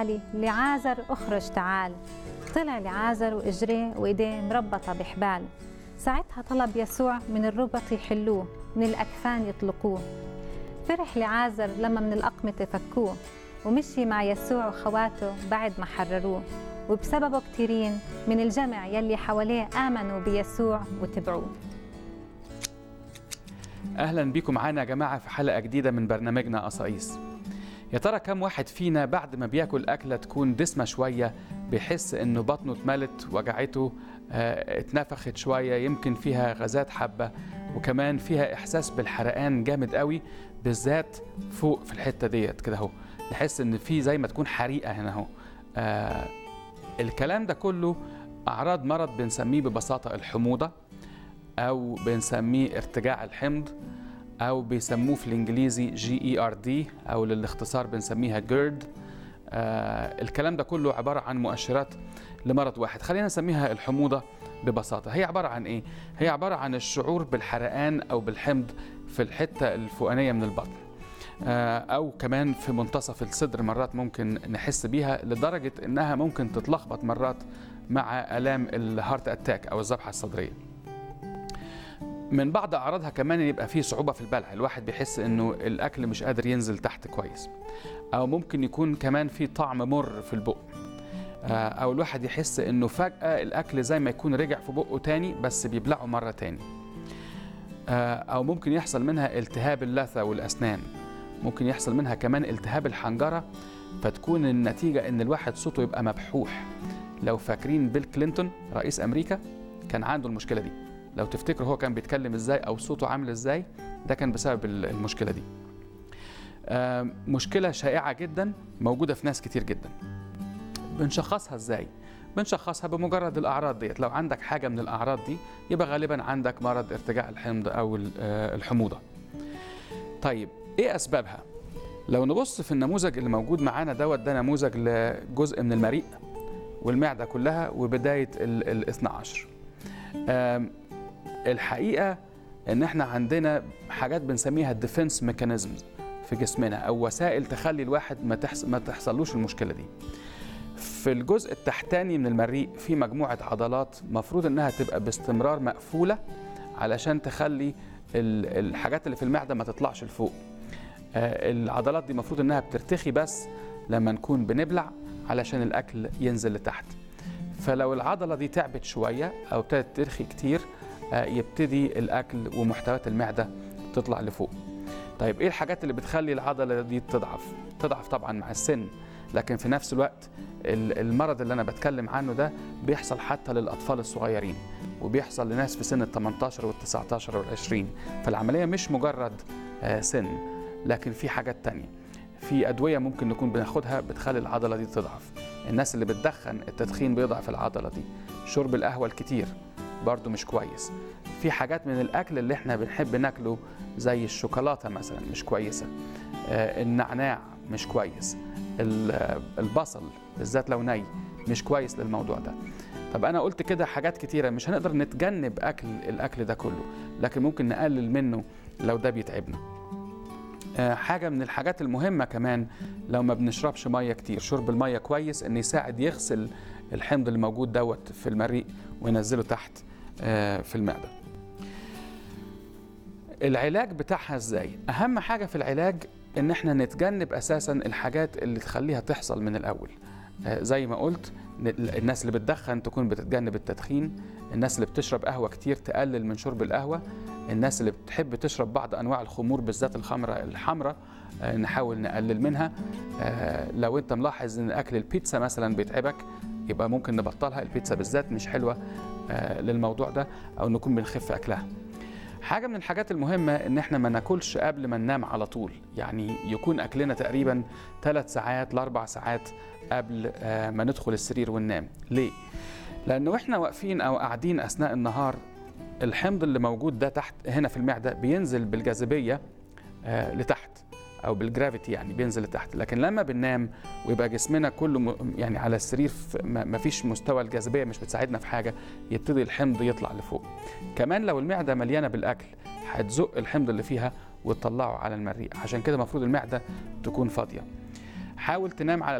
تعالي لعازر اخرج تعال طلع لعازر واجريه وايديه مربطه بحبال ساعتها طلب يسوع من الربط يحلوه من الاكفان يطلقوه فرح لعازر لما من الأقمة فكوه ومشي مع يسوع وخواته بعد ما حرروه وبسببه كتيرين من الجمع يلي حواليه آمنوا بيسوع وتبعوه اهلا بيكم معانا يا جماعه في حلقه جديده من برنامجنا قصايص يا ترى كم واحد فينا بعد ما بياكل اكله تكون دسمه شويه بيحس انه بطنه اتملت وجعته آه، اتنفخت شويه يمكن فيها غازات حبه وكمان فيها احساس بالحرقان جامد قوي بالذات فوق في الحته ديت كده اهو نحس ان في زي ما تكون حريقه هنا اهو آه الكلام ده كله اعراض مرض بنسميه ببساطه الحموضه او بنسميه ارتجاع الحمض او بيسموه في الانجليزي جي اي ار دي او للاختصار بنسميها جيرد آه الكلام ده كله عباره عن مؤشرات لمرض واحد خلينا نسميها الحموضه ببساطه هي عباره عن ايه هي عباره عن الشعور بالحرقان او بالحمض في الحته الفوقانيه من البطن آه، او كمان في منتصف الصدر مرات ممكن نحس بيها لدرجه انها ممكن تتلخبط مرات مع الام الهارت اتاك او الذبحه الصدريه من بعض اعراضها كمان يبقى فيه صعوبه في البلع الواحد بيحس انه الاكل مش قادر ينزل تحت كويس او ممكن يكون كمان في طعم مر في البق آه، او الواحد يحس انه فجاه الاكل زي ما يكون رجع في بقه تاني بس بيبلعه مره تاني آه، او ممكن يحصل منها التهاب اللثه والاسنان ممكن يحصل منها كمان التهاب الحنجره فتكون النتيجه ان الواحد صوته يبقى مبحوح لو فاكرين بيل كلينتون رئيس امريكا كان عنده المشكله دي لو تفتكروا هو كان بيتكلم ازاي او صوته عامل ازاي ده كان بسبب ال- المشكله دي آه، مشكله شائعه جدا موجوده في ناس كتير جدا بنشخصها ازاي بنشخصها بمجرد الاعراض ديت لو عندك حاجه من الاعراض دي يبقى غالبا عندك مرض ارتجاع الحمض او ال- آه، الحموضه طيب ايه اسبابها لو نبص في النموذج اللي موجود معانا دوت ده نموذج لجزء من المريء والمعده كلها وبدايه ال ال 12 آم، الحقيقه ان احنا عندنا حاجات بنسميها الديفنس ميكانيزمز في جسمنا او وسائل تخلي الواحد ما تحصل ما تحصلوش المشكله دي في الجزء التحتاني من المريء في مجموعه عضلات مفروض انها تبقى باستمرار مقفوله علشان تخلي ال- الحاجات اللي في المعده ما تطلعش لفوق آه، العضلات دي المفروض انها بترتخي بس لما نكون بنبلع علشان الاكل ينزل لتحت فلو العضله دي تعبت شويه او ابتدت ترخي كتير آه، يبتدي الاكل ومحتويات المعده تطلع لفوق طيب ايه الحاجات اللي بتخلي العضله دي تضعف تضعف طبعا مع السن لكن في نفس الوقت ال- المرض اللي انا بتكلم عنه ده بيحصل حتى للاطفال الصغيرين وبيحصل لناس في سن ال 18 وال 19 وال 20 فالعمليه مش مجرد آه، سن لكن في حاجات تانية في ادويه ممكن نكون بناخدها بتخلي العضله دي تضعف الناس اللي بتدخن التدخين بيضعف العضله دي شرب القهوه الكتير برضو مش كويس في حاجات من الاكل اللي احنا بنحب ناكله زي الشوكولاته مثلا مش كويسه آه، النعناع مش كويس ال- آه، البصل بالذات لو ني مش كويس للموضوع ده طب انا قلت كده حاجات كتيره مش هنقدر نتجنب اكل الاكل ده كله لكن ممكن نقلل منه لو ده بيتعبنا آه، حاجه من الحاجات المهمه كمان لو ما بنشربش ميه كتير شرب الميه كويس ان يساعد يغسل الحمض اللي موجود دوت في المريء وينزله تحت آه، في المعده العلاج بتاعها ازاي اهم حاجه في العلاج ان احنا نتجنب اساسا الحاجات اللي تخليها تحصل من الاول آه، زي ما قلت ن- الناس اللي بتدخن تكون بتتجنب التدخين الناس اللي بتشرب قهوه كتير تقلل من شرب القهوه الناس اللي بتحب تشرب بعض انواع الخمور بالذات الخمره الحمراء آه، نحاول نقلل منها آه، لو انت ملاحظ ان اكل البيتزا مثلا بيتعبك يبقى ممكن نبطلها البيتزا بالذات مش حلوه آه، للموضوع ده او نكون بنخف اكلها حاجه من الحاجات المهمه ان احنا ما ناكلش قبل ما ننام على طول يعني يكون اكلنا تقريبا ثلاث ساعات لاربع ساعات قبل آه، ما ندخل السرير وننام ليه لانه واحنا واقفين او قاعدين اثناء النهار الحمض اللي موجود ده تحت هنا في المعده بينزل بالجاذبيه آه، لتحت او بالجرافيتي يعني بينزل لتحت لكن لما بننام ويبقى جسمنا كله م- يعني على السرير ف- ما ما فيش مستوى الجاذبيه مش بتساعدنا في حاجه يبتدي الحمض يطلع لفوق كمان لو المعده مليانه بالاكل هتزق الحمض اللي فيها وتطلعه على المريء عشان كده المفروض المعده تكون فاضيه حاول تنام على